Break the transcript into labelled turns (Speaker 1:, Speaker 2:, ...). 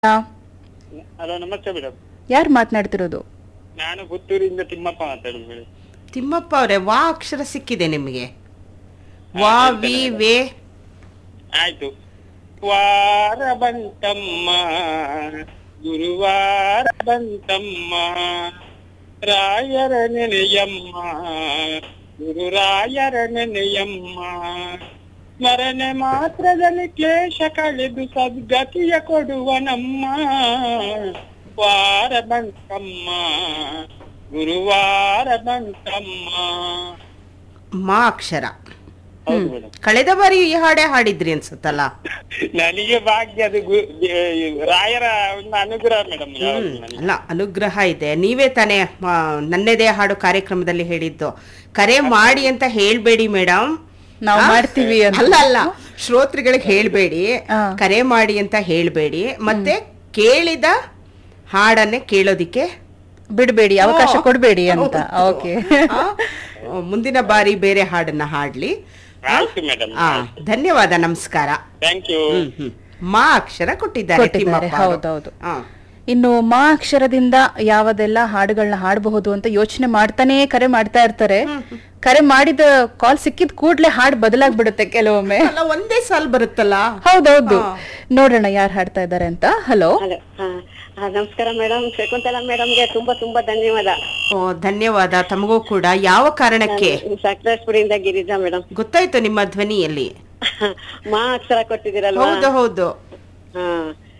Speaker 1: Hello ನಮಸ್ತೆ madam
Speaker 2: ಯಾರು ಮಾತನಾಡ್ತಿರೋದು
Speaker 1: ನಾನು ಪುತ್ತೂರಿಂದ ತಿಮ್ಮಪ್ಪ ಮಾತಾಡುದು ಮೇಡಮ್
Speaker 3: ತಿಮ್ಮಪ್ಪ ಅವರೇ ವಾ ಅಕ್ಷರ ಸಿಕ್ಕಿದೆ ನಿಮಗೆ ವಾ ವಿ ವೇ
Speaker 1: ಆಯ್ತು ವಾರ ಬಂತಮ್ಮ ಗುರುವಾರ ಬಂತಮ್ಮ ರಾಯರ ನೆನೆಯಮ್ಮ ಗುರುರಾಯರ ನೆನೆಯಮ್ಮ ಸ್ಮರಣೆ ಮಾತ್ರದಲ್ಲಿ ಕ್ಲೇಶ ಕಳೆದು ಸದ್ಗತಿಯ ಕೊಡುವ ನಮ್ಮ ವಾರ ಬಂತಮ್ಮ ಗುರುವಾರ ಬಂತಮ್ಮ
Speaker 3: ಮಾ ಅಕ್ಷರ
Speaker 1: ಹೌದು ಮೇಡಮ್
Speaker 3: ಕಳೆದ ಬಾರಿ ಈ ಹಾಡೇ ಹಾಡಿದ್ರಿ ಅನ್ಸುತ್ತಲ್ಲ
Speaker 1: ನನಗೆ ಭಾಗ್ಯ ಅದು ಗು- ಏ, ರಾಯರ ಒಂದು ಅನುಗ್ರಹ ಮೇಡಮ್
Speaker 3: ಹ್ಮ್ ಅಲ್ಲ ಅನುಗ್ರಹ ಇದೆ ನೀವೇ ತಾನೇ ಆ, ನನ್ನೆದೇ ಹಾಡು ಕಾರ್ಯಕ್ರಮದಲ್ಲಿ ಹೇಳಿದ್ದು ಕರೆ ಮಾಡಿ ಅಂತ ಹೇಳ್ಬೇಡಿ ಮೇಡಮ್
Speaker 2: ನಾವು ಮಾಡ್ತೀವಿ ಅಂತ.
Speaker 3: ಅಲ್ಲ ಅಲ್ಲ ಶ್ರೋತೃಗಳಿಗೆ ಹೇಳ್ಬೇಡಿ
Speaker 2: ಆ.
Speaker 3: ಕರೆ ಮಾಡಿ ಅಂತ ಹೇಳ್ಬೇಡಿ ಮತ್ತೆ ಕೇಳಿದ ಹಾಡನ್ನೇ ಕೇಳೋದಿಕ್ಕೆ
Speaker 2: ಬಿಡಬೇಡಿ ಅವಕಾಶ
Speaker 3: ಓ.
Speaker 2: ಕೊಡಬೇಡಿ ಅಂತ
Speaker 3: ಹೌದು.
Speaker 2: ಓಕೆ
Speaker 3: ಆ, ಮುಂದಿನ ಬಾರಿ ಬೇರೆ ಹಾಡನ್ನ ಹಾಡ್ಲಿ
Speaker 1: ಆಯ್ತು ಮೇಡಮ್
Speaker 3: ಆ ಧನ್ಯವಾದ ನಮಸ್ಕಾರ
Speaker 1: ಥ್ಯಾಂಕ್ ಯು
Speaker 3: ಹ್ಮ್ ಹ್ಮ್ ಮಾ ಅಕ್ಷರ ಕೊಟ್ಟಿದ್ದಾರೆ
Speaker 2: ಕೊಟ್ಟಿದ್ದಾರೆ,
Speaker 3: ತಿಮ್ಮಪ್ಪ ಅವರು.
Speaker 2: ಹೌದೌದು.
Speaker 3: ಆ.
Speaker 2: ಇನ್ನು ಮಾ ಅಕ್ಷರದಿಂದ ಯಾವದೆಲ್ಲ ಹಾಡುಗಳನ್ನ ಹಾಡಬಹುದು ಅಂತ ಯೋಚನೆ ಮಾಡ್ತಾನೆ ಕರೆ ಮಾಡ್ತಾ ಇರ್ತಾರೆ ಕರೆ ಮಾಡಿದ ಕಾಲ್ ಸಿಕ್ಕಿದ ಕೂಡ್ಲೆ ಹಾಡು ಬದಲಾಗ್ಬಿಡುತ್ತೆ ಕೆಲವೊಮ್ಮೆ
Speaker 3: ಅಲ್ಲ ಒಂದೇ ಸಾಲ್ ಬರುತ್ತಲ್ಲ
Speaker 2: ಹೌದೌದು ನೋಡೋಣ ಯಾರು ಹಾಡ್ತಾ ಇದ್ದಾರೆ ಅಂತ ಹಲೋ
Speaker 4: ಹಲೋ ಹಾ ಹಾ, ನಮಸ್ಕಾರ ಮೇಡಮ್ ಶಕುಂತಲಾ ಮೇಡಮ್ಗೆ ತುಂಬಾ ತುಂಬಾ ಧನ್ಯವಾದ
Speaker 3: ಓ ಧನ್ಯವಾದ ತಮಗೂ ಕೂಡ ಯಾವ ಕಾರಣಕ್ಕೆ
Speaker 4: ಸಕಲೇಶ್ಪುರಿಂದ ಗಿರಿಜಾ ಮೇಡಮ್
Speaker 3: ಗೊತ್ತಾಯ್ತು ನಿಮ್ಮ ಧ್ವನಿಯಲ್ಲಿ
Speaker 4: ಮಾ ಅಕ್ಷರ ಕೊಟ್ಟಿದ್ದೀರಲ್ವಾ
Speaker 3: ಹೌದು ಹೌದು
Speaker 4: ಹಾ